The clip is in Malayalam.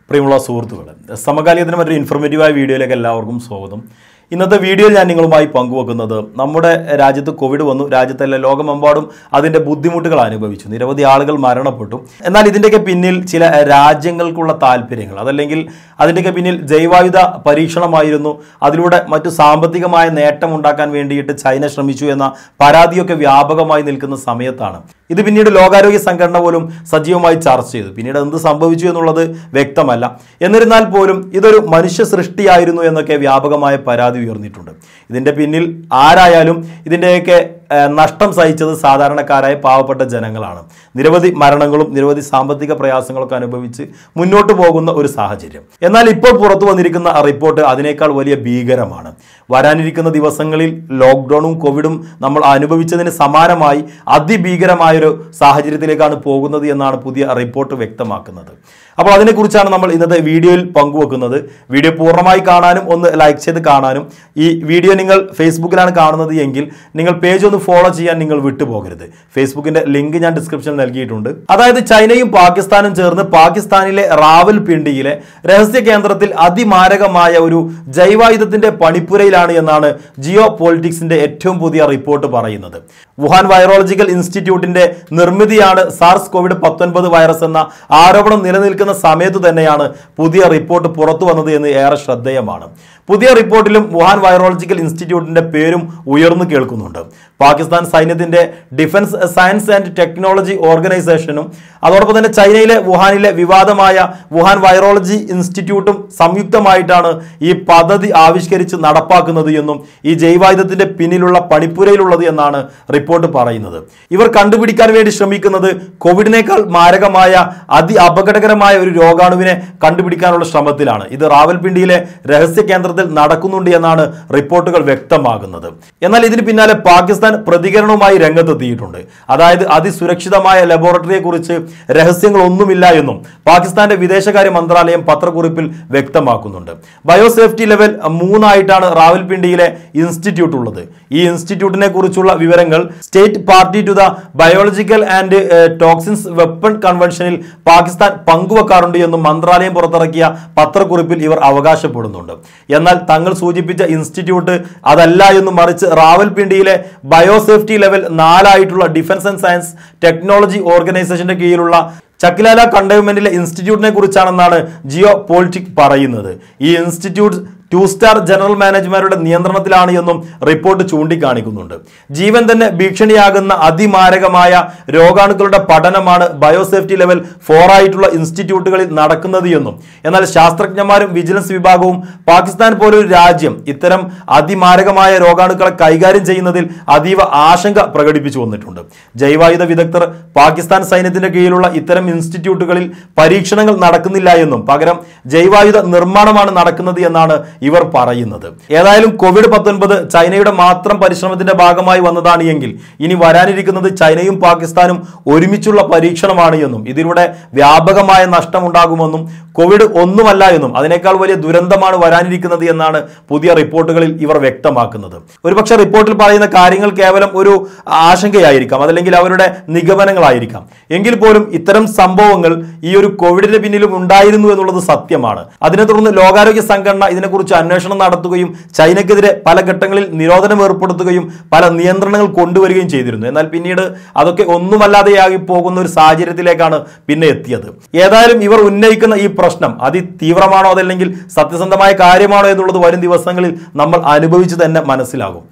പ്രിയമുള്ള സുഹൃത്തുക്കളെ സമകാലികത്തിന് മറ്റൊരു ഇൻഫർമേറ്റീവായ വീഡിയോയിലേക്ക് എല്ലാവർക്കും സ്വാഗതം ഇന്നത്തെ വീഡിയോയിൽ ഞാൻ നിങ്ങളുമായി പങ്കുവെക്കുന്നത് നമ്മുടെ രാജ്യത്ത് കോവിഡ് വന്നു രാജ്യത്തല്ല ലോകമെമ്പാടും അതിൻ്റെ ബുദ്ധിമുട്ടുകൾ അനുഭവിച്ചു നിരവധി ആളുകൾ മരണപ്പെട്ടു എന്നാൽ ഇതിൻ്റെയൊക്കെ പിന്നിൽ ചില രാജ്യങ്ങൾക്കുള്ള താല്പര്യങ്ങൾ അതല്ലെങ്കിൽ അതിൻ്റെയൊക്കെ പിന്നിൽ ജൈവായുധ പരീക്ഷണമായിരുന്നു അതിലൂടെ മറ്റു സാമ്പത്തികമായ നേട്ടം ഉണ്ടാക്കാൻ വേണ്ടിയിട്ട് ചൈന ശ്രമിച്ചു എന്ന പരാതിയൊക്കെ വ്യാപകമായി നിൽക്കുന്ന സമയത്താണ് ഇത് പിന്നീട് ലോകാരോഗ്യ സംഘടന പോലും സജീവമായി ചർച്ച ചെയ്തു പിന്നീട് എന്ത് സംഭവിച്ചു എന്നുള്ളത് വ്യക്തമല്ല എന്നിരുന്നാൽ പോലും ഇതൊരു മനുഷ്യ സൃഷ്ടിയായിരുന്നു എന്നൊക്കെ വ്യാപകമായ പരാതി ഉയർന്നിട്ടുണ്ട് ഇതിൻ്റെ പിന്നിൽ ആരായാലും ഇതിൻ്റെയൊക്കെ ഏഹ്, നഷ്ടം സഹിച്ചത് സാധാരണക്കാരായ പാവപ്പെട്ട ജനങ്ങളാണ് നിരവധി മരണങ്ങളും നിരവധി സാമ്പത്തിക പ്രയാസങ്ങളൊക്കെ അനുഭവിച്ച് മുന്നോട്ട് പോകുന്ന ഒരു സാഹചര്യം എന്നാൽ ഇപ്പോൾ പുറത്തു വന്നിരിക്കുന്ന റിപ്പോർട്ട് അതിനേക്കാൾ വലിയ ഭീകരമാണ് വരാനിരിക്കുന്ന ദിവസങ്ങളിൽ ലോക്ക്ഡൌണും കോവിഡും നമ്മൾ അനുഭവിച്ചതിന് സമാനമായി അതിഭീകരമായൊരു സാഹചര്യത്തിലേക്കാണ് പോകുന്നത് എന്നാണ് പുതിയ റിപ്പോർട്ട് വ്യക്തമാക്കുന്നത് അപ്പോൾ അതിനെക്കുറിച്ചാണ് നമ്മൾ ഇന്നത്തെ വീഡിയോയിൽ പങ്കുവെക്കുന്നത് വീഡിയോ പൂർണ്ണമായി കാണാനും ഒന്ന് ലൈക്ക് ചെയ്ത് കാണാനും ഈ വീഡിയോ നിങ്ങൾ ഫേസ്ബുക്കിലാണ് കാണുന്നത് എങ്കിൽ നിങ്ങൾ പേജ് ഒന്ന് ഫോളോ ചെയ്യാൻ നിങ്ങൾ വിട്ടുപോകരുത് ഫേസ്ബുക്കിന്റെ ലിങ്ക് ഞാൻ ഡിസ്ക്രിപ്ഷനിൽ നൽകിയിട്ടുണ്ട് അതായത് ചൈനയും പാകിസ്ഥാനും ചേർന്ന് പാകിസ്ഥാനിലെ റാവൽപിണ്ടിയിലെ രഹസ്യ കേന്ദ്രത്തിൽ അതിമാരകമായ ഒരു ജൈവായുധത്തിന്റെ പണിപ്പുരയിലാണ് എന്നാണ് ജിയോ പോളിറ്റിക്സിന്റെ ഏറ്റവും പുതിയ റിപ്പോർട്ട് പറയുന്നത് വുഹാൻ വൈറോളജിക്കൽ ഇൻസ്റ്റിറ്റ്യൂട്ടിന്റെ നിർമ്മിതിയാണ് സാർസ് കോവിഡ് പത്തൊൻപത് വൈറസ് എന്ന ആരോപണം നിലനിൽക്കുന്ന സമയത്ത് തന്നെയാണ് പുതിയ റിപ്പോർട്ട് പുറത്തു വന്നത് എന്ന് ഏറെ ശ്രദ്ധേയമാണ് പുതിയ റിപ്പോർട്ടിലും വുഹാൻ വൈറോളജിക്കൽ ഇൻസ്റ്റിറ്റ്യൂട്ടിന്റെ പേരും ഉയർന്നു കേൾക്കുന്നുണ്ട് പാകിസ്ഥാൻ സൈന്യത്തിന്റെ ഡിഫൻസ് സയൻസ് ആൻഡ് ടെക്നോളജി ഓർഗനൈസേഷനും അതോടൊപ്പം തന്നെ ചൈനയിലെ വുഹാനിലെ വിവാദമായ വുഹാൻ വൈറോളജി ഇൻസ്റ്റിറ്റ്യൂട്ടും സംയുക്തമായിട്ടാണ് ഈ പദ്ധതി ആവിഷ്കരിച്ച് നടപ്പാക്കുന്നത് എന്നും ഈ ജൈവായുധത്തിന്റെ പിന്നിലുള്ള പണിപ്പുരയിലുള്ളത് എന്നാണ് റിപ്പോർട്ട് പറയുന്നത് ഇവർ കണ്ടുപിടിക്കാൻ വേണ്ടി ശ്രമിക്കുന്നത് കോവിഡിനേക്കാൾ മാരകമായ അതി അപകടകരമായ ഒരു രോഗാണുവിനെ കണ്ടുപിടിക്കാനുള്ള ശ്രമത്തിലാണ് ഇത് റാവൽപിണ്ടിയിലെ രഹസ്യ കേന്ദ്രത്തിൽ നടക്കുന്നുണ്ട് എന്നാണ് റിപ്പോർട്ടുകൾ വ്യക്തമാകുന്നത് എന്നാൽ ഇതിന് പിന്നാലെ പാകിസ്ഥാൻ പ്രതികരണവുമായി രംഗത്തെത്തിയിട്ടുണ്ട് അതായത് അതിസുരക്ഷിതമായ ലബോറട്ടറിയെ കുറിച്ച് രഹസ്യങ്ങളൊന്നുമില്ല എന്നും പാകിസ്ഥാന്റെ വിദേശകാര്യ മന്ത്രാലയം പത്രക്കുറിപ്പിൽ വ്യക്തമാക്കുന്നുണ്ട് ബയോസേഫ്റ്റി ലെവൽ മൂന്നായിട്ടാണ് റാവൽപിണ്ടിയിലെ ഇൻസ്റ്റിറ്റ്യൂട്ട് ഉള്ളത് ഈ ഇൻസ്റ്റിറ്റ്യൂട്ടിനെ കുറിച്ചുള്ള വിവരങ്ങൾ state party to the biological and toxins weapon കൺവെൻഷനിൽ പാകിസ്ഥാൻ പങ്കുവെക്കാറുണ്ട് എന്നും മന്ത്രാലയം പുറത്തിറക്കിയ പത്രക്കുറിപ്പിൽ ഇവർ അവകാശപ്പെടുന്നുണ്ട് എന്നാൽ തങ്ങൾ സൂചിപ്പിച്ച ഇൻസ്റ്റിറ്റ്യൂട്ട് അതല്ല എന്നും മറിച്ച് റാവൽപിണ്ടിയിലെ ബയോസേഫ്റ്റി ലെവൽ നാലായിട്ടുള്ള ഡിഫൻസ് ആൻഡ് സയൻസ് ടെക്നോളജി ഓർഗനൈസേഷന്റെ കീഴിലുള്ള ചക്കിലാല കണ്ടെയ്ൻമെന്റിലെ ഇൻസ്റ്റിറ്റ്യൂട്ടിനെ കുറിച്ചാണെന്നാണ് ജിയോ പോളിറ്റിക് പറയുന്നത് ഈ ഇൻസ്റ്റിറ്റ്യൂട്ട് ടു സ്റ്റാർ ജനറൽ മാനേജർമാരുടെ നിയന്ത്രണത്തിലാണ് എന്നും റിപ്പോർട്ട് ചൂണ്ടിക്കാണിക്കുന്നുണ്ട് ജീവൻ തന്നെ ഭീഷണിയാകുന്ന അതിമാരകമായ രോഗാണുക്കളുടെ പഠനമാണ് ബയോസേഫ്റ്റി ലെവൽ ഫോർ ആയിട്ടുള്ള ഇൻസ്റ്റിറ്റ്യൂട്ടുകളിൽ നടക്കുന്നത് എന്നും എന്നാൽ ശാസ്ത്രജ്ഞന്മാരും വിജിലൻസ് വിഭാഗവും പാകിസ്ഥാൻ പോലൊരു രാജ്യം ഇത്തരം അതിമാരകമായ രോഗാണുക്കളെ കൈകാര്യം ചെയ്യുന്നതിൽ അതീവ ആശങ്ക പ്രകടിപ്പിച്ചു വന്നിട്ടുണ്ട് ജൈവായുധ വിദഗ്ധർ പാകിസ്ഥാൻ സൈന്യത്തിന്റെ കീഴിലുള്ള ഇത്തരം ഇൻസ്റ്റിറ്റ്യൂട്ടുകളിൽ പരീക്ഷണങ്ങൾ നടക്കുന്നില്ല എന്നും പകരം ജൈവായുധ നിർമ്മാണമാണ് നടക്കുന്നത് എന്നാണ് ഇവർ പറയുന്നത് ഏതായാലും കോവിഡ് പത്തൊൻപത് ചൈനയുടെ മാത്രം പരിശ്രമത്തിന്റെ ഭാഗമായി വന്നതാണ് എങ്കിൽ ഇനി വരാനിരിക്കുന്നത് ചൈനയും പാകിസ്ഥാനും ഒരുമിച്ചുള്ള പരീക്ഷണമാണ് എന്നും ഇതിലൂടെ വ്യാപകമായ നഷ്ടമുണ്ടാകുമെന്നും കോവിഡ് ഒന്നുമല്ല എന്നും അതിനേക്കാൾ വലിയ ദുരന്തമാണ് വരാനിരിക്കുന്നത് എന്നാണ് പുതിയ റിപ്പോർട്ടുകളിൽ ഇവർ വ്യക്തമാക്കുന്നത് ഒരുപക്ഷെ റിപ്പോർട്ടിൽ പറയുന്ന കാര്യങ്ങൾ കേവലം ഒരു ആശങ്കയായിരിക്കാം അതല്ലെങ്കിൽ അവരുടെ നിഗമനങ്ങളായിരിക്കാം എങ്കിൽ പോലും ഇത്തരം സംഭവങ്ങൾ ഈ ഒരു കോവിഡിന്റെ പിന്നിലും ഉണ്ടായിരുന്നു എന്നുള്ളത് സത്യമാണ് അതിനെ തുടർന്ന് ലോകാരോഗ്യ സംഘടന ഇതിനെക്കുറിച്ച് അന്വേഷണം നടത്തുകയും ചൈനയ്ക്കെതിരെ പല ഘട്ടങ്ങളിൽ നിരോധനം ഏർപ്പെടുത്തുകയും പല നിയന്ത്രണങ്ങൾ കൊണ്ടുവരികയും ചെയ്തിരുന്നു എന്നാൽ പിന്നീട് അതൊക്കെ ഒന്നുമല്ലാതെയായി പോകുന്ന ഒരു സാഹചര്യത്തിലേക്കാണ് പിന്നെ എത്തിയത് ഏതായാലും ഇവർ ഉന്നയിക്കുന്ന ഈ പ്രശ്നം അതിതീവ്രമാണോ അതല്ലെങ്കിൽ സത്യസന്ധമായ കാര്യമാണോ എന്നുള്ളത് വരും ദിവസങ്ങളിൽ നമ്മൾ അനുഭവിച്ച് തന്നെ മനസ്സിലാകും